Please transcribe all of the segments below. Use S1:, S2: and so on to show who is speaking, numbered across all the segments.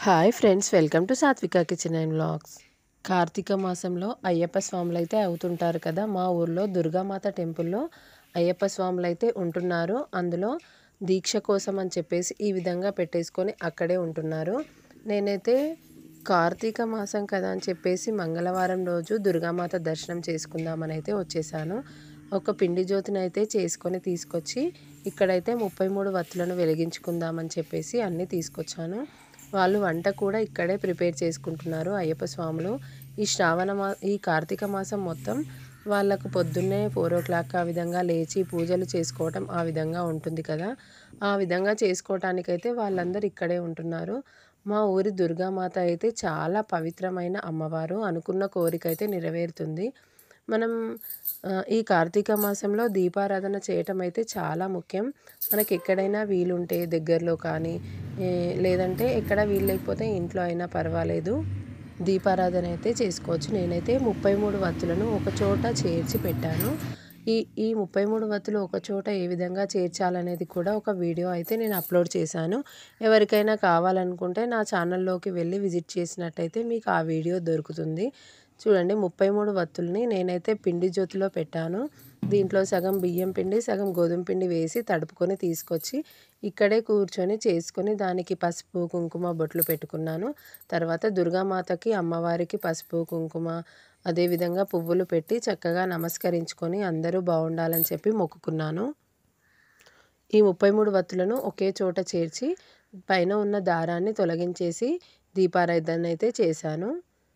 S1: hi friends welcome to Satvika kitchen and vlogs Karthika మాసంలో అయ్యప్ప స్వాములు అయితే అవుతుంటారు కదా మా ఊర్లో దుర్గామాత టెంపుల్లో అయ్యప్ప స్వాములు అయితే ఉంటున్నారు అందులో దీక్ష కోసం అని చెప్పేసి ఈ విధంగా పెట్టేసుకొని అక్కడే ఉంటున్నారు నేనైతే కార్తీక మాసం కదా అని చెప్పేసి మంగళవారం రోజు దుర్గామాత దర్శనం చేసుకుందామని అయితే వచ్చేసాను ఒక పిండి జ్యోతిని అయితే చేసుకొని తీసుకొచ్చి ఇక్కడైతే ముప్పై మూడు వత్తులను వెలిగించుకుందామని చెప్పేసి అన్నీ తీసుకొచ్చాను వాళ్ళు వంట కూడా ఇక్కడే ప్రిపేర్ చేసుకుంటున్నారు అయ్యప్ప స్వాములు ఈ శ్రావణ మా ఈ కార్తీక మాసం మొత్తం వాళ్ళకు పొద్దున్నే ఫోర్ ఓ క్లాక్ ఆ విధంగా లేచి పూజలు చేసుకోవటం ఆ విధంగా ఉంటుంది కదా ఆ విధంగా చేసుకోవటానికైతే వాళ్ళందరూ ఇక్కడే ఉంటున్నారు మా ఊరి దుర్గామాత అయితే చాలా పవిత్రమైన అమ్మవారు అనుకున్న కోరిక అయితే నెరవేరుతుంది మనం ఆ, ఈ కార్తీక మాసంలో దీపారాధన చేయటం అయితే చాలా ముఖ్యం మనకి ఎక్కడైనా వీలుంటే దగ్గరలో కానీ ఏ, లేదంటే ఎక్కడ వీలు లేకపోతే ఇంట్లో అయినా పర్వాలేదు దీపారాధన అయితే చేసుకోవచ్చు నేనైతే ముప్పై మూడు వత్తులను ఒక చోట చేర్చి పెట్టాను ఈ ఈ ముప్పై మూడు వత్తులు ఒక చోట ఏ విధంగా చేర్చాలనేది కూడా ఒక వీడియో అయితే నేను అప్లోడ్ చేశాను ఎవరికైనా కావాలనుకుంటే నా ఛానల్లోకి వెళ్ళి విజిట్ చేసినట్టయితే మీకు ఆ వీడియో దొరుకుతుంది చూడండి ముప్పై మూడు వత్తుల్ని నేనైతే పిండి జ్యోతిలో పెట్టాను దీంట్లో సగం బియ్యం పిండి సగం గోధుమ పిండి వేసి తడుపుకొని తీసుకొచ్చి ఇక్కడే కూర్చొని చేసుకొని దానికి పసుపు కుంకుమ బొట్లు పెట్టుకున్నాను తర్వాత దుర్గామాతకి అమ్మవారికి పసుపు కుంకుమ అదేవిధంగా పువ్వులు పెట్టి చక్కగా నమస్కరించుకొని అందరూ బాగుండాలని చెప్పి మొక్కుకున్నాను ఈ ముప్పై మూడు వత్తులను ఒకే చోట చేర్చి పైన ఉన్న దారాన్ని తొలగించేసి దీపారాధన అయితే చేశాను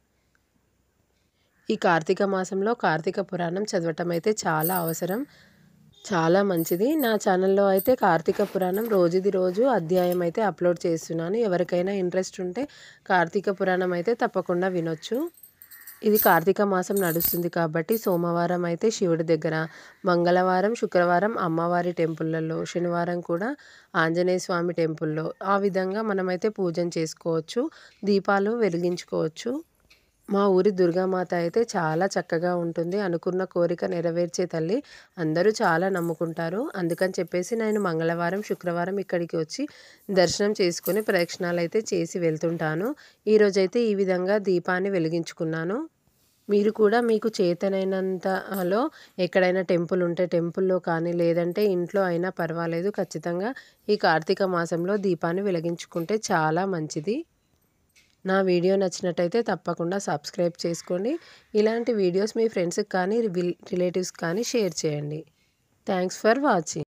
S1: ఈ కార్తీక మాసంలో కార్తీక పురాణం చదవటం అయితే చాలా అవసరం చాలా మంచిది నా ఛానల్లో అయితే కార్తీక పురాణం రోజుది రోజు అధ్యాయం అయితే అప్లోడ్ చేస్తున్నాను ఎవరికైనా ఇంట్రెస్ట్ ఉంటే కార్తీక పురాణం అయితే తప్పకుండా వినొచ్చు ఇది కార్తీక మాసం నడుస్తుంది కాబట్టి సోమవారం అయితే శివుడి దగ్గర మంగళవారం శుక్రవారం అమ్మవారి టెంపుల్లలో శనివారం కూడా ఆంజనేయ స్వామి టెంపుల్లో ఆ విధంగా మనమైతే పూజన చేసుకోవచ్చు దీపాలు వెలిగించుకోవచ్చు మా ఊరి దుర్గామాత అయితే చాలా చక్కగా ఉంటుంది అనుకున్న కోరిక నెరవేర్చే తల్లి అందరూ చాలా నమ్ముకుంటారు అందుకని చెప్పేసి నేను మంగళవారం శుక్రవారం ఇక్కడికి వచ్చి దర్శనం చేసుకొని ప్రదక్షిణాలు అయితే చేసి వెళ్తుంటాను ఈరోజైతే ఈ విధంగా దీపాన్ని వెలిగించుకున్నాను మీరు కూడా మీకు చేతనైనంతలో ఎక్కడైనా టెంపుల్ ఉంటే టెంపుల్లో కానీ లేదంటే ఇంట్లో అయినా పర్వాలేదు ఖచ్చితంగా ఈ కార్తీక మాసంలో దీపాన్ని వెలిగించుకుంటే చాలా మంచిది నా వీడియో నచ్చినట్టయితే తప్పకుండా సబ్స్క్రైబ్ చేసుకోండి ఇలాంటి వీడియోస్ మీ ఫ్రెండ్స్కి కానీ రిలేటివ్స్ కానీ షేర్ చేయండి థ్యాంక్స్ ఫర్ వాచింగ్